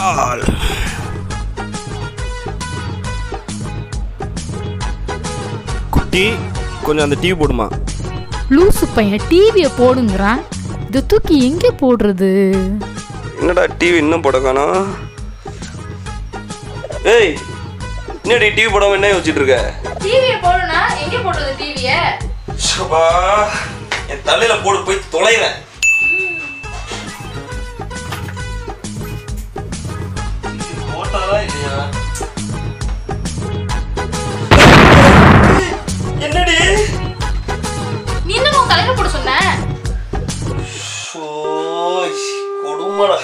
கால் குட்டி கொஞ்சம் அந்த டிவி போடுமா லூசு பையன் டிவியை போடுங்கிறான் இதை தூக்கி எங்கே போடுறது என்னடா டிவி இன்னும் போட காணோம் ஏய் என்னடி டிவி போடாம என்ன யோசிச்சுட்டு இருக்க டிவியை போடுனா எங்கே போடுறது டிவியை சபா என் தலையில போடு போய் தொலைறேன் போட்டாதா இல்லையா என்னடி நீ என்ன உன் தலையில போட சொன்ன ஷோ கொடுமடா